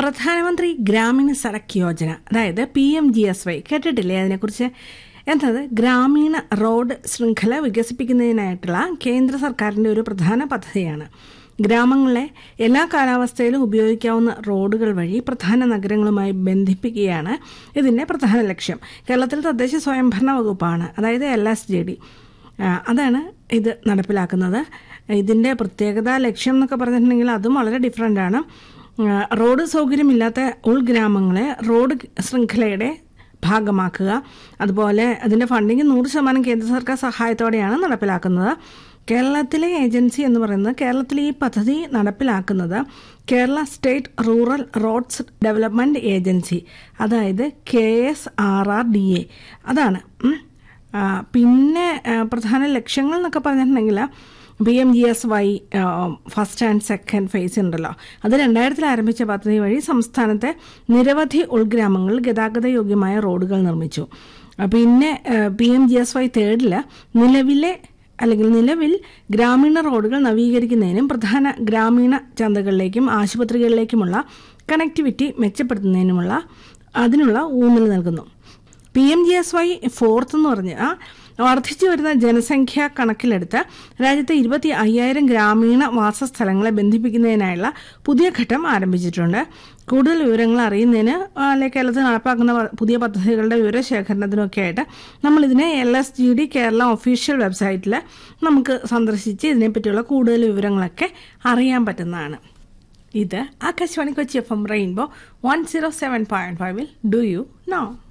പ്രധാനമന്ത്രി ഗ്രാമീണ സടക് യോജന അതായത് P M G S Y കേട്ടിട്ടില്ലേ അതിനെക്കുറിച്ച് എന്നത് ഗ്രാമീണ റോഡ് ശൃംഖല വികസിപ്പിക്കുന്നതിനായിട്ടുള്ള കേന്ദ്ര സർക്കാരിൻ്റെ ഒരു പ്രധാന പദ്ധതിയാണ് ഗ്രാമങ്ങളെ എല്ലാ കാലാവസ്ഥയിലും ഉപയോഗിക്കാവുന്ന റോഡുകൾ വഴി പ്രധാന നഗരങ്ങളുമായി ബന്ധിപ്പിക്കുകയാണ് ഇതിൻ്റെ പ്രധാന ലക്ഷ്യം കേരളത്തിൽ തദ്ദേശ സ്വയംഭരണ വകുപ്പാണ് അതായത് എൽ എസ് ജെ ഡി അതാണ് ഇത് നടപ്പിലാക്കുന്നത് ഇതിൻ്റെ പ്രത്യേകത ലക്ഷ്യം എന്നൊക്കെ പറഞ്ഞിട്ടുണ്ടെങ്കിൽ അതും വളരെ ഡിഫറെൻ്റ് ആണ് ആ, റോഡ് സൗകര്യമില്ലാത്ത ഉൾഗ്രാമങ്ങളെ റോഡ് ശൃംഖലയുടെ ഭാഗമാക്കുക അതുപോലെ അതിൻ്റെ ഫണ്ടിങ് നൂറ് ശതമാനം കേന്ദ്ര സർക്കാർ സഹായത്തോടെയാണ് നടപ്പിലാക്കുന്നത് കേരളത്തിലെ ഏജൻസി എന്ന് പറയുന്നത് കേരളത്തിലെ ഈ പദ്ധതി നടപ്പിലാക്കുന്നത് Kerala state rural roads development agency അതായത് K S R R D A അതാണ് ഉം. ആ, പിന്നെ ആ, പ്രധാന ലക്ഷ്യങ്ങൾ എന്നൊക്കെ പറഞ്ഞിട്ടുണ്ടെങ്കിൽ P M G S Y first and second phase ഉണ്ടല്ലോ അത് രണ്ടായിരത്തിൽ ആരംഭിച്ച പദ്ധതി വഴി സംസ്ഥാനത്തെ നിരവധി ഉൾഗ്രാമങ്ങളിൽ ഗതാഗത യോഗ്യമായ റോഡുകൾ നിർമ്മിച്ചു ആ, പിന്നെ P M G S Y തേർഡിൽ നിലവിലെ അല്ലെങ്കിൽ നിലവിൽ ഗ്രാമീണ റോഡുകൾ നവീകരിക്കുന്നതിനും പ്രധാന ഗ്രാമീണ ചന്തകളിലേക്കും ആശുപത്രികളിലേക്കുമുള്ള കണക്ടിവിറ്റി മെച്ചപ്പെടുത്തുന്നതിനുമുള്ള അതിനുള്ള ഊന്നൽ നൽകുന്നു P M G S Y fourth എന്ന് പറഞ്ഞ ആ വർദ്ധിച്ചു വരുന്ന ജനസംഖ്യ കണക്കിലെടുത്ത് രാജ്യത്തെ ഇരുപത്തി അയ്യായിരം ഗ്രാമീണ വാസസ്ഥലങ്ങളെ ബന്ധിപ്പിക്കുന്നതിനായുള്ള പുതിയ ഘട്ടം ആരംഭിച്ചിട്ടുണ്ട് കൂടുതൽ വിവരങ്ങൾ അറിയുന്നതിന് അല്ലെങ്കിൽ കേരളത്തിൽ നടപ്പാക്കുന്ന പ- പുതിയ പദ്ധതികളുടെ വിവരശേഖരണത്തിനൊക്കെ ആയിട്ട് നമ്മളിതിനെ L S G D Kerala official വെബ്സൈറ്റിൽ നമുക്ക് സന്ദർശിച്ച് ഇതിനെപ്പറ്റിയുള്ള കൂടുതൽ വിവരങ്ങളൊക്കെ അറിയാൻ പറ്റുന്നതാണ് ഇത് Akashvani Kochi F M rainbow one zero seven point ഫൈവിൽ ഡു യു നോ